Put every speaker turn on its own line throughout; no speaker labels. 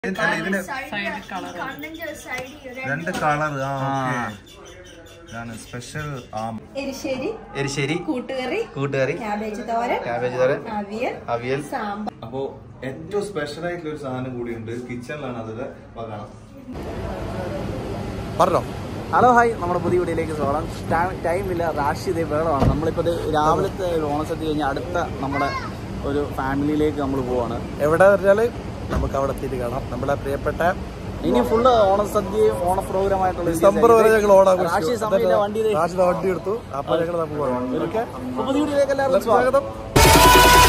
അല്ല, ഇതിന്
കണ്ണിന്റെ സൈഡ്
രണ്ട് കളർ ആ ഓക്കെ ഇതാണ് സ്പെഷ്യൽ ആം
എരിശ്ശേരി
എരിശ്ശേരി
കൂട്ടുകറി
കൂട്ടുകറി
ക്യാബേജ് തോരൻ
ക്യാബേജ് തോരൻ
അവിയൽ
അവിയൽ
സാമ്പാർ
അപ്പോ ഏറ്റവും സ്പെഷ്യൽ ആയിട്ടുള്ള ഒരു സാധനം കൂടിയുണ്ട് കിച്ചണിലാണ് അതിൽ കാണാം
പറഞ്ഞോ ഹലോ ഹായ് നമ്മുടെ പുതിയ വീഡിയോയിലേക്ക് സ്വാഗതം ടൈം ഇല്ല റാഷിദ് വേളമാണ് നമ്മളിപ്പോൾ ഇത് രാവിലത്തെ ഒരു ഓണസദ്യ കഴിഞ്ഞ് അടുത്ത നമ്മുടെ ഒരു ഫാമിലിയിലേക്ക് നമ്മൾ പോവാണ്
എവിടെ പറഞ്ഞാല് നമുക്ക് അവിടെ എത്തിയിട്ട് കാണാം നമ്മുടെ പ്രിയപ്പെട്ട
ഇനി ഫുള്ള് ഓണസദ്യയും ഓണ പ്രോഗ്രാമായിട്ടുള്ള
ഡിസംബർ വരെ ഞങ്ങൾ
റാഷി സമയത്ത് വണ്ടി ഇത്
ഓണാഘോഷിച്ചു വണ്ടി എടുത്തു അപ്പൊ ഞങ്ങൾ നമുക്ക് പോകാം ഓക്കെ
അപ്പോൾ പുതിയ വീഡിയോയിലേക്ക് എല്ലാവർക്കും സ്വാഗതം
സ്വാഗതം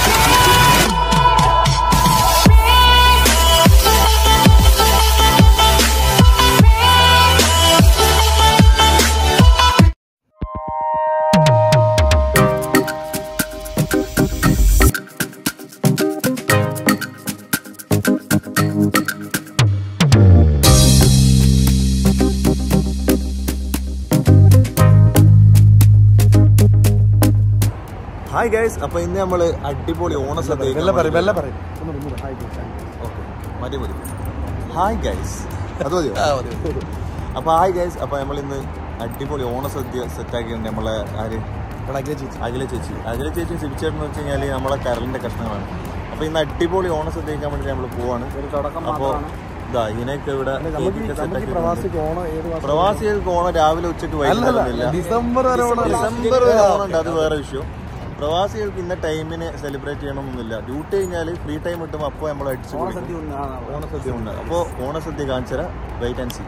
ഹായ് ഗൈസ് അപ്പൊ ഇന്ന് നമ്മള് അടിപൊളി ഓണസദ്യ
മെല്ലെ പറയും മെല്ലെ പറയും
മതി മതി ഹായ് ഗൈസ് അത് മതിയോ അപ്പൊ ഹായ് ഗൈസ് അപ്പൊ നമ്മൾ ഇന്ന് അടിപൊളി ഓണസദ്യ സെറ്റ് ആക്കിയിട്ടുണ്ട് നമ്മളെ ആര്
കണക്കിലെ ചേച്ചി
അഖില ചേച്ചി അഖില ചേച്ചി സിബിച്ചേട്ടെന്ന് വെച്ച് കഴിഞ്ഞാൽ നമ്മളെ കരളിന്റെ കഷ്ണങ്ങളാണ് അപ്പൊ ഇന്ന് അടിപൊളി ഓണസദ്യ കഴിക്കാൻ വേണ്ടി നമ്മൾ പോവാണ്
ഒരു തുടക്കം
അപ്പൊ
മാത്രമാണ്
ഇതാ ഇതിനൊക്കെ ഇവിടെ
നമുക്ക്
കേക്കൊക്കെ set
നമുക്ക് ഈ
ആക്കിയിട്ടുണ്ട്.
പ്രവാസിക്ക് ഓണം ഏത് മാസം
പ്രവാസികൾക്ക് ഓണം രാവിലെ ഉച്ചക്ക്
അല്ലല്ല
വൈകുന്നേരമില്ല
ഡിസംബർ വരെ ഓണം
ഡിസംബർ വരെ ഓണമുണ്ട് അത് വേറെ വിഷയം പ്രവാസികൾക്ക് ഇന്ന ടൈമിന് സെലിബ്രേറ്റ് ചെയ്യണമെന്നൊന്നുമില്ല ഡ്യൂട്ടി കഴിഞ്ഞാൽ ഫ്രീ ടൈം കിട്ടുമ്പോൾ അപ്പോൾ നമ്മൾ അടിച്ചു
ഓണസദ്യ
കുടിക്കും.
ഒന്ന് കാണാം.
ഓണസദ്യ ഉണ്ട് അപ്പോൾ ഓണസദ്യ കാണിച്ചര wait and see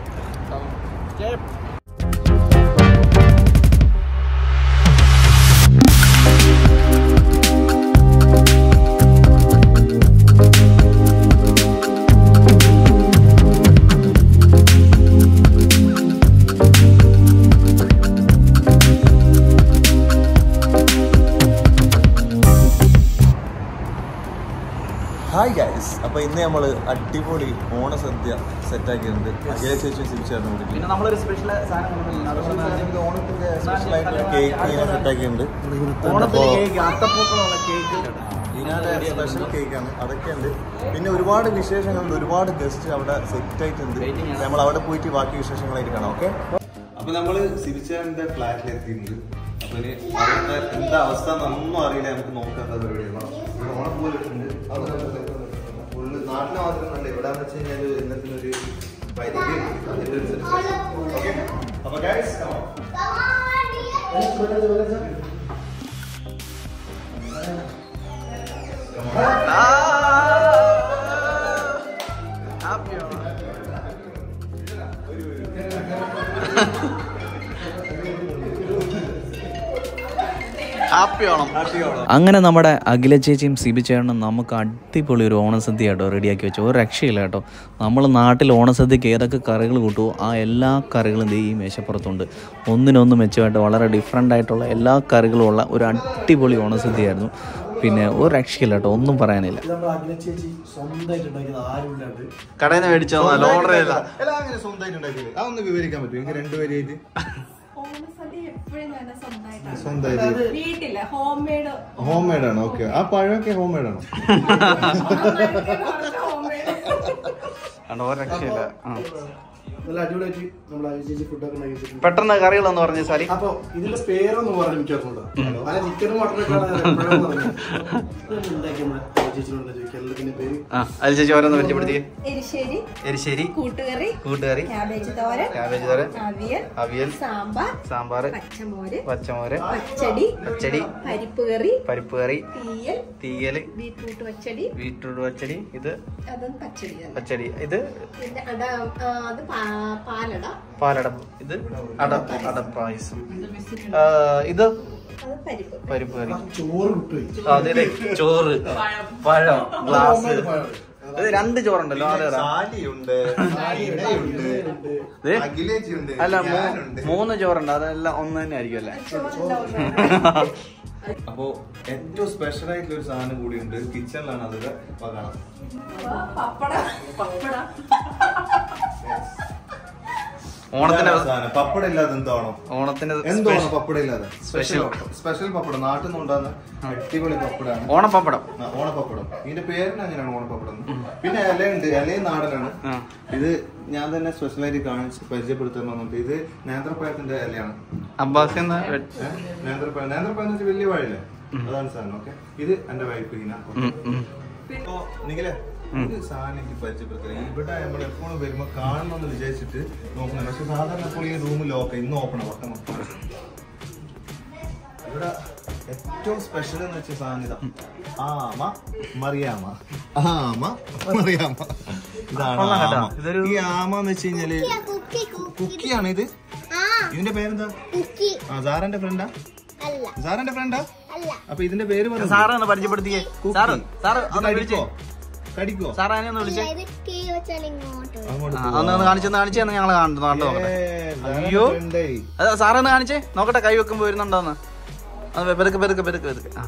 hi guys അപ്പൊ ഇന്ന് നമ്മൾ അടിപൊളി ഓണസദ്യ സെറ്റ് ആക്കിയിട്ടുണ്ട് അഖില ചേച്ചി സിബിച്ചായിരുന്നു
പിന്നെ
വിളിക്കുന്നത്
നമ്മളൊരു സ്പെഷ്യൽ സാധനം
ഓണത്തിന്റെ സ്പെഷ്യൽ ആയിട്ടുള്ള കേക്ക് ഇങ്ങനെ സെറ്റ് ആക്കിയിട്ടുണ്ട്
ഓണത്തിന് കേക്ക് അത്തപ്പൂക്കളുള്ള കേക്ക്
ഇതിനകത്ത് സ്പെഷ്യൽ കേക്കാണ് അതൊക്കെ ഉണ്ട് പിന്നെ ഒരുപാട് വിശേഷങ്ങളുണ്ട് ഒരുപാട് ഗസ്റ്റ് അവിടെ സെറ്റ് ആയിട്ടുണ്ട് നമ്മൾ അവിടെ പോയിട്ട് ബാക്കി വിശേഷങ്ങളായിട്ട് കാണാം ഓക്കെ അപ്പൊ നമ്മള് സിരിച്ചാന്റെ ഫ്ലാറ്റിൽ എത്തിയിട്ടുണ്ട് അപ്പൊ ഇനി അവിടുത്തെ എന്താ അവസ്ഥ എന്നൊന്നും അറിയില്ല നമുക്ക് നോക്കാത്ത പരിപാടികളാണ് ഇവിടെ ഓണം പോലെ ഉണ്ട് ഫുള്ള് നാട്ടിൽ മാത്രമല്ല ഇവിടെ വെച്ച് കഴിഞ്ഞാൽ ഇന്നത്തിനൊരു പരിധി ഉണ്ട്. അതിന്റെ ഒരു celebration. Okay? അപ്പൊ guys, come on.
Happy Onam
അങ്ങനെ നമ്മുടെ അഖില ചേച്ചിയും സിബി ചേട്ടനും നമുക്ക് അടിപൊളി ഒരു ഓണസദ്യ കേട്ടോ റെഡിയാക്കി വെച്ചു ഒരു രക്ഷയില്ല കേട്ടോ നമ്മൾ നാട്ടിൽ ഓണസദ്യക്ക് ഏതൊക്കെ കറികൾ കൂട്ടുമോ ആ എല്ലാ കറികളും ദേ ഈ മേശപ്പുറത്തുണ്ട് ഒന്നിനൊന്ന് മെച്ചമായിട്ട് വളരെ ഡിഫറെൻ്റ് ആയിട്ടുള്ള എല്ലാ കറികളും ഉള്ള ഒരു അടിപൊളി ഓണസദ്യയായിരുന്നു പിന്നെ ഒരു രക്ഷയില്ല കേട്ടോ ഒന്നും പറയാനില്ല
ഇത് നമ്മുടെ അഖില ചേച്ചി സ്വന്തമായിട്ട് ഉണ്ടാക്കിയത് ആരും ഇല്ലാണ്ട്
കടയിൽ നിന്ന് മേടിച്ചോ നല്ല ഓർഡർ ചെയ്ത
എല്ലാം അങ്ങനെ സ്വന്തമായിട്ട് ഉണ്ടാക്കിയത് അതൊന്ന് വിവരിക്കാൻ പറ്റും എനിക്ക് രണ്ടുപേരായിട്ട്
ഓണസദ്യ എപ്പോഴും തന്നെ സ്വന്തമായിട്ടാണ്
സ്വന്തമായിട്ട്
വീട്ടില്ല ഹോം മെയ്ഡ്
ഹോം മെയ്ഡ് ആണ് ഓക്കെ ആ പഴമൊക്കെ ഹോം മെയ്ഡ് ആണോ
ഹോം മെയ്ഡ്
കണ്ടോ ഒരു രക്ഷയില്ല ആ.
നല്ല അടിപൊളിയായിട്ട് നമ്മൾ അഖില ചേച്ചി ഫുഡൊക്കെ ഉണ്ടാക്കി വെച്ചിട്ടുണ്ട്
പെട്ടെന്ന് കറികളെന്ന് പറഞ്ഞ സാലി
അപ്പൊ ഇതിന്റെ പേരൊന്ന് പറഞ്ഞു എനിക്ക് അറിഞ്ഞൂടാ പല ചിക്കനും മട്ടനൊക്കെ ഉണ്ടാക്കി നമ്മുടെ അഖില ചേച്ചിനോട് ചോദിക്കാം എല്ലാത്തിന്റെ പേര്
ആ അതിൽ ചേച്ചി ഓരോന്ന് പരിചയപ്പെടുത്തി
എരിശ്ശേരി
എരിശ്ശേരി
കൂട്ടുകറി
കൂട്ടുകറി
ക്യാബേജ് തോരൻ
ക്യാബേജ് തോരൻ
അവിയൽ
അവിയൽ
സാമ്പാർ
സാമ്പാർ
പച്ചമോര്
പച്ചമോര്
പച്ചടി
പച്ചടി
പരിപ്പ് കറി
പരിപ്പ് കറി
തീയൽ
തീയല്
ബീട്രൂട്ട് പച്ചടി
ബീട്രൂട്ട് പച്ചടി ഇത്
അതും പച്ചടി തന്നെ
പച്ചടി ഇത്
പിന്നെ അട ആ, അത് പാ- പാലട
പാലട ഇത് അട അടപ്പായസം ആ, ഇത്
അത് പരിപ്പ്
പരിപ്പ് കറി
ചോറ് വിട്ടുപോയി
അതിലെ ചോറ് പഴം ഗ്ലാസ് ഇത് രണ്ട് ചോറുണ്ടല്ലോ അതെ അതെ
സാലിയുണ്ട് ഇടയുണ്ട്
ദേ,
അഖിലേച്ചിയുണ്ട്
അല്ല മൂ-
ഞാനുണ്ട്
മൂന്ന് ചോറുണ്ട് അതെല്ലാം ഒന്ന് തന്നെ ആയിരിക്കും അല്ലേ
അപ്പോ ഏറ്റവും സ്പെഷ്യൽ ആയിട്ടുള്ള ഒരു സാധനം കൂടിയുണ്ട് കിച്ചണിലാണ് അതിൽ കാണാം
പപ്പട പപ്പട
ഓണത്തിന്റെ
പപ്പടം ഇല്ലാതെ എന്താണോ
ഓണത്തിന്റെ
എന്താണോ പപ്പടം ഇല്ലാതെ സ്പെഷ്യൽ സ്പെഷ്യൽ പപ്പടം നാട്ടിൽ നിന്ന് ഉണ്ടാകുന്ന അടിപൊളി പപ്പടാണ്
ഓണപ്പപ്പടം
ആ, ഓണപ്പപ്പടം ഇതിന്റെ പേരിന് അങ്ങനെയാണ് ഓണപ്പപ്പടം പിന്നെ ഇലയുണ്ട് ഇലയും നാടനാണ് ഇത് ഞാൻ തന്നെ സ്പെഷ്യലായിട്ട് കാണിച്ച് പരിചയപ്പെടുത്തണമെന്നുണ്ട് ഇത് നേന്ത്രപ്പഴത്തിന്റെ ഇലയാണ്
അബ്ബാസ് എന്ന
ഏ? നേന്ത്രപ്പഴം നേന്ത്രപ്പഴം എന്ന് വെച്ചാൽ വലിയ വാഴയില്ലേ അതാണ് സാധനം ഓക്കെ ഇത് എന്റെ വൈഫ് ഇങ്ങനെ ഇപ്പോ നിങ്ങളെ ഒരു സാധനം എനിക്ക് പരിചയപ്പെടുത്തില്ല ഇവിടെ നമ്മൾ എപ്പോഴും വരുമ്പോ കാണണമെന്ന് വിചാരിച്ചിട്ട് നോക്കുന്നുണ്ട് പക്ഷെ സാധാരണ ഇപ്പോൾ ഈ റൂം ലോക്ക് ഇന്ന് ഓപ്പൺ വട്ടം ഇവിടെ ഏറ്റവും സ്പെഷ്യൽ എന്ന് വെച്ച സാധനം ഇതാ ആമ മറിയാമ ആമ മറിയാമ ഇതാണ്
കൊള്ളാം കേട്ടോ.
ആമ.
ഇതൊരു-
ഈ ആമ എന്ന് വെച്ച് കഴിഞ്ഞാല്
കുക്കി
കുക്കിയാണ് ഇത് ഇതിന്റെ പേരെന്താ
കുക്കി
ആ സാറിന്റെ ഫ്രണ്ടാ
അല്ല
സാറിന്റെ ഫ്രണ്ടാ
അല്ല
അപ്പൊ ഇതിന്റെ പേര് പറ
സാറ് ഒന്ന് പരിചയപ്പെടുത്തിയേ സാറ് സാറ് ഒന്ന് വിളിച്ചേ
കടിക്കോ കടിക്കോ
സാറ് അതിനെ ഒന്ന് വിളിച്ചേ
ഇത് കീ വെച്ചാൽ ഇങ്ങോട്ട് വരും.
അങ്ങോട്ട്
ആ, ഒന്ന് ഒന്ന് കാണിച്ചെന്ന് കാണിച്ചെന്ന് ഞങ്ങൾ കാണുന്നു കണ്ടു നോക്കട്ടെ
ഏ,
അയ്യോ.
ഫ്രണ്ടേ.
അതെ സാറേ ഒന്ന് കാണിച്ചേ നോക്കട്ടെ കൈ വെക്കുമ്പോ വരുന്നുണ്ടോന്ന് അത് പെരുക്ക് പെരുക്ക് പെരുക്ക് പെരുക്ക് ആ.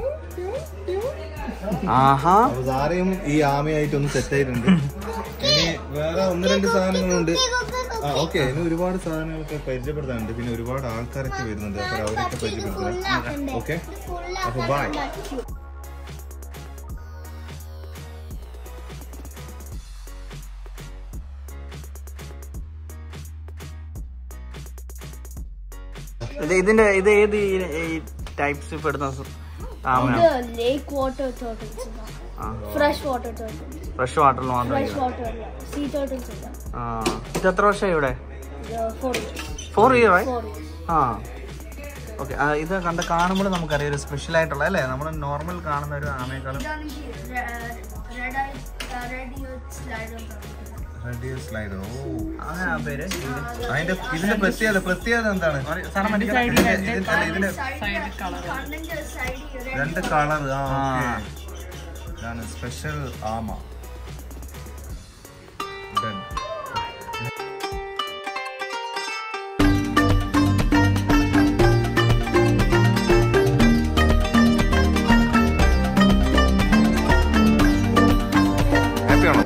ആഹാ
അപ്പൊ സാറേയും ഈ ആമയായിട്ട് ഒന്ന് സെറ്റ് ആയിട്ടുണ്ട് ഇനി വേറെ ഒന്ന് രണ്ട് സാധനങ്ങളുണ്ട് ആ ഓക്കെ ഇനി ഒരുപാട് സാധനങ്ങളൊക്കെ പരിചയപ്പെടുത്താനുണ്ട് പിന്നെ ഒരുപാട് ആൾക്കാരൊക്കെ വരുന്നുണ്ട് അപ്പൊ അവരൊക്കെ പരിചയപ്പെടുത്താം ഓക്കെ അപ്പൊ ബൈ
ഇത് ഇതിന്റെ ഇത് ഏത് ഈ- ഈ ടൈപ്സ് പെടുന്ന സ- ആമയാണ്
ഇത് lake water turtles fresh water turtles
fresh വാട്ടറിൽ മാത്രം
ഫ്രഷ് വാട്ടർ അല്ല സീ ടോട്ടൽസ് അല്ല
ആ ഇത് എത്ര വർഷമായി ഇവിടെ
ഫോർ
ഫോർ ഇയർ ആയി
ഫോർ
ആ ഓക്കെ ഇത് കണ്ട കാണുമ്പോൾ നമുക്കറിയാം ഒരു സ്പെഷ്യൽ ആയിട്ടുള്ള അല്ലേ നമ്മൾ നോർമൽ കാണുന്ന ഒരു ആമയെക്കാളും
red eye red slider
ready slider ഓ
അങ്ങനെ ആ പേര്
അതിന്റെ ഇതിന്റെ പ്രത്യേകത പ്രത്യേകത എന്താണ്
സാറേ മറ്റേ
ഇതിന്റെ- ഇതിന്റെ- അല്ല, ഇതിന്റെ
കണ്ണിന്റെ സൈഡിൽ
രണ്ട് കളർ ആ
ആ.
ഓക്കെ ഇതാണ് സ്പെഷ്യൽ ആമ Done. ഹാപ്പി ആണോ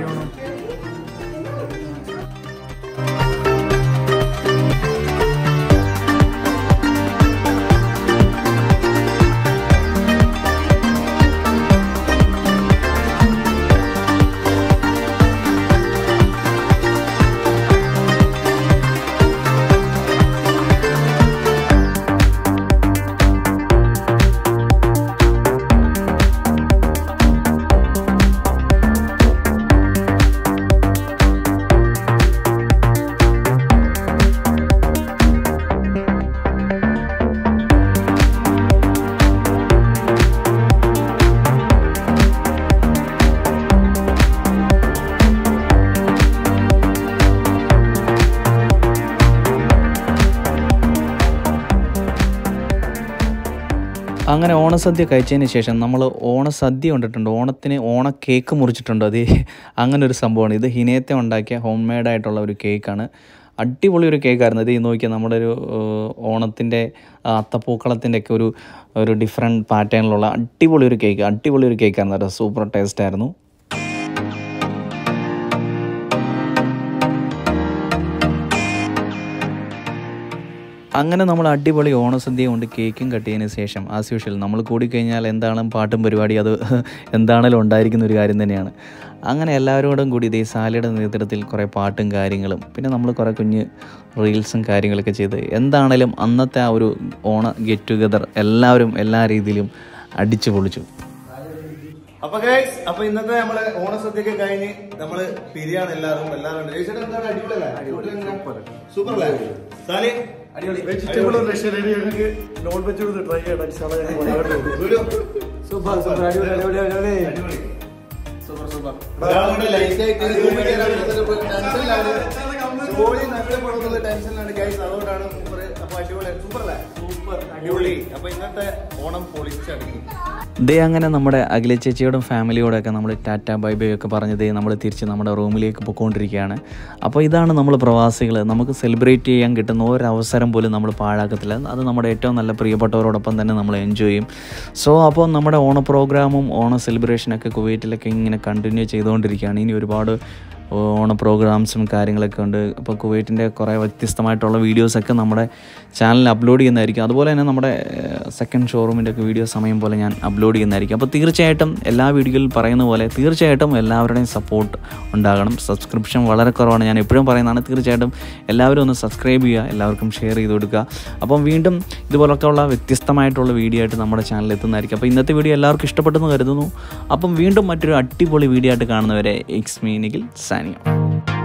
അങ്ങനെ ഓണസദ്യ കഴിച്ചതിന് ശേഷം നമ്മൾ ഓണസദ്യ കൊണ്ടിട്ടുണ്ട് ഓണത്തിന് ഓണ കേക്ക് മുറിച്ചിട്ടുണ്ട് അത് അങ്ങനെ ഒരു സംഭവമാണ് ഇത് ഹിനയത്തെ ഉണ്ടാക്കിയ ഹോം മെയ്ഡായിട്ടുള്ള ഒരു കേക്കാണ് അടിപൊളി ഒരു കേക്കായിരുന്നു ഇത് ഈ നോക്കിയാൽ നമ്മുടെ ഒരു ഏഹ്, ഓണത്തിൻ്റെ ആ, അത്തപ്പൂക്കളത്തിൻ്റെ ഒക്കെ ഒരു ഒരു ഡിഫറെൻറ്റ് പാറ്റേണിലുള്ള അടിപൊളി ഒരു കേക്ക് അടിപൊളി ഒരു കേക്കായിരുന്നു അത് സൂപ്പർ ടേസ്റ്റ് ആയിരുന്നു അങ്ങനെ നമ്മൾ അടിപൊളി ഓണസദ്യ കൊണ്ട് കേക്കും കട്ടിയതിന് ശേഷം ആസ് യൂഷ്വൽ നമ്മൾ കൂടിക്കഴിഞ്ഞാൽ എന്താണ് പാട്ടും പരിപാടി അത് എന്താണേലും ഉണ്ടായിരിക്കുന്ന ഒരു കാര്യം തന്നെയാണ് അങ്ങനെ എല്ലാവരോടും കൂടി ഇതേ സാലിയുടെ നേതൃത്വത്തിൽ കുറേ പാട്ടും കാര്യങ്ങളും പിന്നെ നമ്മൾ കുറേ കുഞ്ഞ് റീൽസും കാര്യങ്ങളൊക്കെ ചെയ്ത് എന്താണേലും അന്നത്തെ ആ ഒരു ഓണ ഗെറ്റ് ടുഗദർ എല്ലാവരും എല്ലാ രീതിയിലും അടിച്ചു പൊളിച്ചു
അപ്പൊ ഗൈസ് അപ്പൊ ഇന്നത്തെ നമ്മള് ഓണസദ്യയൊക്കെ കഴിഞ്ഞ് നമ്മള് പിരിയാണ് എല്ലാവരും എല്ലാവരും ഉണ്ട്. ജയിച്ചേട്ടാ എന്താണ് അടിപൊളിയല്ലേ സൂപ്പർ അല്ലേ സാലി
വെജിറ്റബിൾ റഷ്യയിലേക്ക് ഞങ്ങൾക്ക് നോൺ വെജ് ഒന്ന് ട്രൈ ചെയ്യണം ഇൻഷാല്ലാ ഞങ്ങൾ കൊണ്ടുവരുന്നുണ്ട്.
വീഡിയോ
സൂപ്പർ സൂപ്പർ അടിപൊളി അടിപൊളി അടിപൊളി
അടിപൊളി ഒരാളുടെ ലൈറ്റ് ആയിട്ട് റൂമിൽ കയറാൻ ഇരുന്നിട്ട് ടെൻഷനിലാണ് ജോലി നഷ്ടപ്പെടുന്നുള്ള ടെൻഷനിലാണ് ഗൈസ് അതുകൊണ്ടാണ് മൂപ്പര് അപ്പൊ അടിപൊളി സൂപ്പർ അല്ലേ സൂപ്പർ അടിപൊളി അപ്പൊ ഇന്നത്തെ ഓണം പൊളിച്ചടങ്ങി
ദേ അങ്ങനെ നമ്മുടെ അഖില ചേച്ചിയോടും ഫാമിലിയോടൊക്കെ നമ്മൾ ടാറ്റ ബൈ ബൈ ഒക്കെ പറഞ്ഞ് ദേ നമ്മൾ തിരിച്ച് നമ്മുടെ റൂമിലേക്ക് പൊയ്ക്കൊണ്ടിരിക്കുകയാണ് അപ്പോൾ ഇതാണ് നമ്മൾ പ്രവാസികൾ നമുക്ക് സെലിബ്രേറ്റ് ചെയ്യാൻ കിട്ടുന്ന ഒരവസരം പോലും നമ്മൾ പാഴാക്കത്തില്ല അത് നമ്മുടെ ഏറ്റവും നല്ല പ്രിയപ്പെട്ടവരോടൊപ്പം തന്നെ നമ്മൾ എൻജോയ് ചെയ്യും സോ അപ്പോൾ നമ്മുടെ ഓണ പ്രോഗ്രാമും ഓണ സെലിബ്രേഷനൊക്കെ കുവൈറ്റിലൊക്കെ ഇങ്ങനെ കണ്ടിന്യൂ ചെയ്തുകൊണ്ടിരിക്കുകയാണ് ഇനി ഒരുപാട് ഓണ പ്രോഗ്രാംസും കാര്യങ്ങളൊക്കെ ഉണ്ട് അപ്പോൾ കുവൈറ്റിൻ്റെ കുറേ വ്യത്യസ്തമായിട്ടുള്ള വീഡിയോസൊക്കെ നമ്മുടെ ചാനലിൽ അപ്ലോഡ് ചെയ്യുന്നതായിരിക്കും അതുപോലെ തന്നെ നമ്മുടെ സെക്കൻഡ് ഷോറൂമിൻ്റെ ഒക്കെ വീഡിയോ സമയം പോലെ ഞാൻ അപ്ലോഡ് ചെയ്യുന്നതായിരിക്കും അപ്പോൾ തീർച്ചയായിട്ടും എല്ലാ വീഡിയോയിൽ പറയുന്ന പോലെ തീർച്ചയായിട്ടും എല്ലാവരുടെയും സപ്പോർട്ട് ഉണ്ടാകണം സബ്സ്ക്രിപ്ഷൻ വളരെ കുറവാണ് ഞാൻ എപ്പോഴും പറയുന്നതാണ് തീർച്ചയായിട്ടും എല്ലാവരും ഒന്ന് സബ്സ്ക്രൈബ് ചെയ്യുക എല്ലാവർക്കും ഷെയർ ചെയ്ത് കൊടുക്കുക അപ്പം വീണ്ടും ഇതുപോലൊക്കെ ഉള്ള വ്യത്യസ്തമായിട്ടുള്ള വീഡിയോ ആയിട്ട് നമ്മുടെ ചാനലിൽ എത്തുന്നതായിരിക്കും അപ്പോൾ ഇന്നത്തെ വീഡിയോ എല്ലാവർക്കും ഇഷ്ടപ്പെട്ടെന്ന് കരുതുന്നു അപ്പം വീണ്ടും മറ്റൊരു അടിപൊളി വീഡിയോ ആയിട്ട് കാണുന്നവരെ എക്സ് മീനിക്കിൽ സാനിയോ